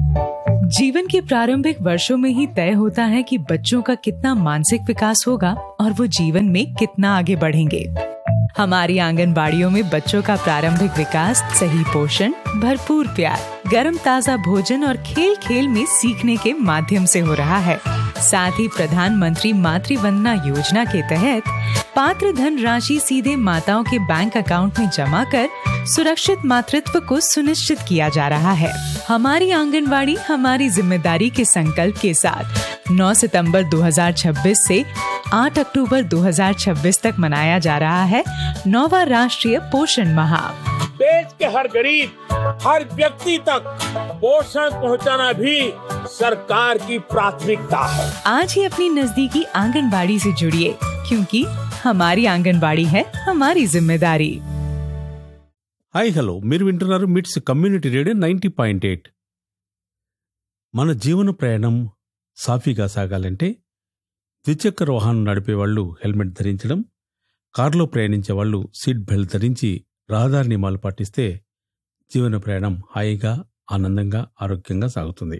जीवन के प्रारंभिक वर्षों में ही तय होता है कि बच्चों का कितना मानसिक विकास होगा और वो जीवन में कितना आगे बढ़ेंगे हमारी आंगनबाड़ियों में बच्चों का प्रारंभिक विकास सही पोषण भरपूर प्यार गर्म ताजा भोजन और खेल खेल में सीखने के माध्यम से हो रहा है साथ ही प्रधानमंत्री मातृ वंदना योजना के तहत पात्र धन राशि सीधे माताओं के बैंक अकाउंट में जमा कर सुरक्षित मातृत्व को सुनिश्चित किया जा रहा है हमारी आंगनबाड़ी हमारी जिम्मेदारी के संकल्प के साथ 9 सितंबर 2026 से 8 अक्टूबर 2026 तक मनाया जा रहा है नौवा राष्ट्रीय पोषण माह देश के हर गरीब हर व्यक्ति तक पोषण पहुंचाना भी सरकार की प्राथमिकता है आज ही अपनी नजदीकी आंगनबाड़ी से जुड़िए क्योंकि हमारी आंगनबाड़ी है हमारी जिम्मेदारी హాయ్ హలో మీరు వింటున్నారు MITS community radio ninety point eight మన జీవన ప్రయాణం సాఫీగా సాగాలంటే ద్విచక్ర వాహనం నడిపే వాళ్ళు హెల్మెట్ ధరించడం కారులో ప్రయాణించే వాళ్ళు సీట్ బెల్ట్ ధరించి రహదారి నియమాలు పాటిస్తే జీవన ప్రయాణం హాయిగా ఆనందంగా ఆరోగ్యంగా సాగుతుంది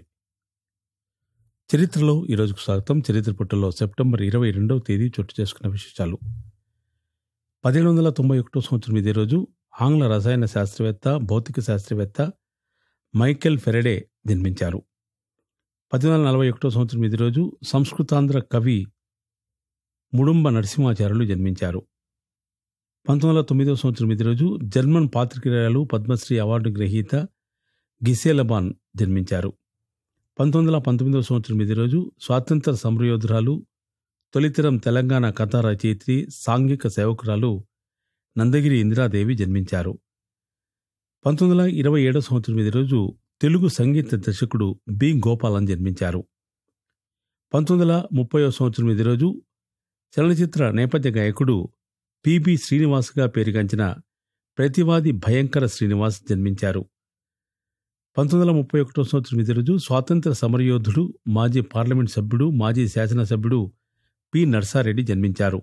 చరిత్రలో ఈరోజుకు స్వాగతం చరిత్ర పుట్టలో సెప్టెంబర్ ఇరవై రెండవ తేదీ చోటు చేసుకున్న విశేషాలు పదిహేడు వందల తొంభై ఒకటో సంవత్సరం ఇదే రోజు ఆంగ్ల రసాయన శాస్త్రవేత్త భౌతిక శాస్త్రవేత్త మైకెల్ ఫెరడే జన్మించారు పద్దెనిమిది వందల నలభై ఒకటో సంవత్సరం ఇది రోజు సంస్కృతాంధ్ర కవి ముడుంబ నరసింహాచార్యులు జన్మించారు పంతొమ్మిది వందల తొమ్మిదవ సంవత్సరం ఇది రోజు జర్మన్ పాత్రికేయులు పద్మశ్రీ అవార్డు గ్రహీత గిసేలబాన్ జన్మించారు పంతొమ్మిది వందల పంతొమ్మిదవ సంవత్సరం ఇది రోజు స్వాతంత్ర సమరయోధురాలు తొలితరం తెలంగాణ కథా రచయిత్రి సాంఘిక సేవకురాలు నందగిరి ఇందిరాదేవి జన్మించారు పంతొమ్మిది వందల ఇరవై ఏడో సంవత్సరం ఇది రోజు తెలుగు సంగీత దర్శకుడు బి గోపాలన్ జన్మించారు పంతొమ్మిది వందల ముప్పై సంవత్సరం ఇది రోజు చలనచిత్ర నేపథ్య గాయకుడు పిబి శ్రీనివాస్గా పేరుగాంచిన ప్రతివాది భయంకర శ్రీనివాస్ జన్మించారు పంతొమ్మిది వందల ముప్పై ఒకటో సంవత్సరం ఇది రోజు స్వాతంత్ర సమరయోధుడు మాజీ పార్లమెంట్ సభ్యుడు మాజీ శాసనసభ్యుడు పి నర్సారెడ్డి జన్మించారు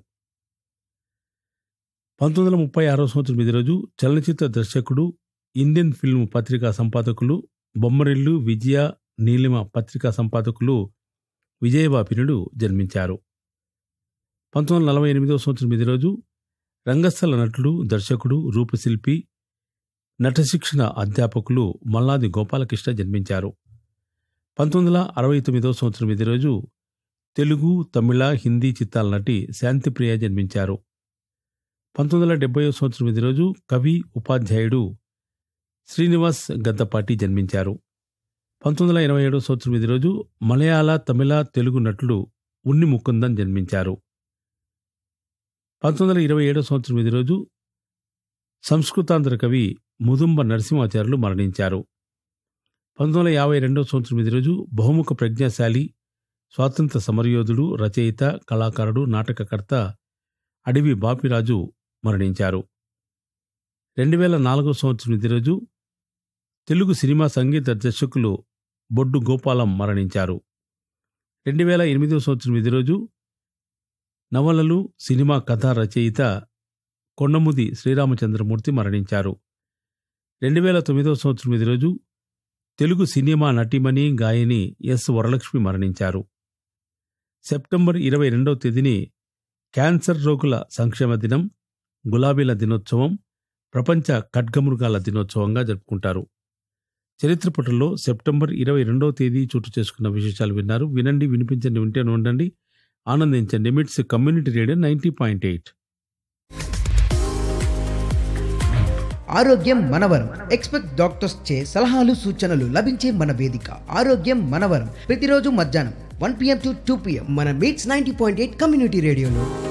పంతొమ్మిది వందల ముప్పై ఆరో సంవత్సరం ఇది రోజు చలనచిత్ర దర్శకుడు ఇండియన్ ఫిల్మ్ పత్రికా సంపాదకులు బొమ్మరిల్లు విజయ నీలిమ పత్రికా సంపాదకులు విజయబాపినుడు జన్మించారు పంతొమ్మిది వందల నలభై ఎనిమిదో సంవత్సరం ఇది రోజు రంగస్థల నటుడు దర్శకుడు రూపశిల్పి నటశిక్షణ అధ్యాపకులు మల్లాది గోపాలకృష్ణ జన్మించారు పంతొమ్మిది వందల అరవై తొమ్మిదో సంవత్సరం ఇది రోజు తెలుగు తమిళ హిందీ చిత్రాల నటి శాంతిప్రియ జన్మించారు పంతొమ్మిది వందల డెబ్బై సంవత్సరం ఇది రోజు కవి ఉపాధ్యాయుడు శ్రీనివాస్ గద్దపాటి జన్మించారు పంతొమ్మిది వందల ఎనభై ఏడో సంవత్సరం ఇది రోజు మలయాళ తమిళ తెలుగు నటుడు ఉన్ని ముకుందన్ జన్మించారు పంతొమ్మిది వందల ఇరవై ఏడో సంవత్సరం ఇది రోజు సంస్కృతాంధ్ర కవి ముదుంబ నరసింహాచార్యులు మరణించారు పంతొమ్మిది వందల యాభై రెండో సంవత్సరం ఇది రోజు బహుముఖ ప్రజ్ఞాశాలి స్వాతంత్ర సమరయోధుడు రచయిత కళాకారుడు నాటకకర్త అడవి బాపిరాజు మరణించారు రెండు వేల నాలుగో సంవత్సరం ఇది రోజు తెలుగు సినిమా సంగీత దర్శకులు బొడ్డు గోపాలం మరణించారు రెండు వేల ఎనిమిదో సంవత్సరం ఇది రోజు నవలలు సినిమా కథా రచయిత కొండముది శ్రీరామచంద్రమూర్తి మరణించారు రెండు వేల తొమ్మిదో సంవత్సరం ఇది రోజు తెలుగు సినిమా నటిమణి గాయని ఎస్ వరలక్ష్మి మరణించారు సెప్టెంబర్ ఇరవై రెండవ తేదీని క్యాన్సర్ రోగుల సంక్షేమ దినం గులాబీల దినోత్సవం ప్రపంచ ఖడ్గమృగాల దినోత్సవంగా జరుపుకుంటారు చరిత్ర పుటల్లో సెప్టెంబర్ ఇరవై రెండవ తేదీ చోటు చేసుకున్న విశేషాలు విన్నారు వినండి వినిపించండి వింటేనే ఉండండి ఆనందించండి MITS community radio ninety point eight ఆరోగ్యం మనవరం ఎక్స్పెక్ట్ డాక్టర్స్ చే సలహాలు సూచనలు లభించే మన వేదిక ఆరోగ్యం మనవరం ప్రతిరోజు మధ్యాహ్నం one PM to two PM మన MITS ninety point eight community రేడియోలో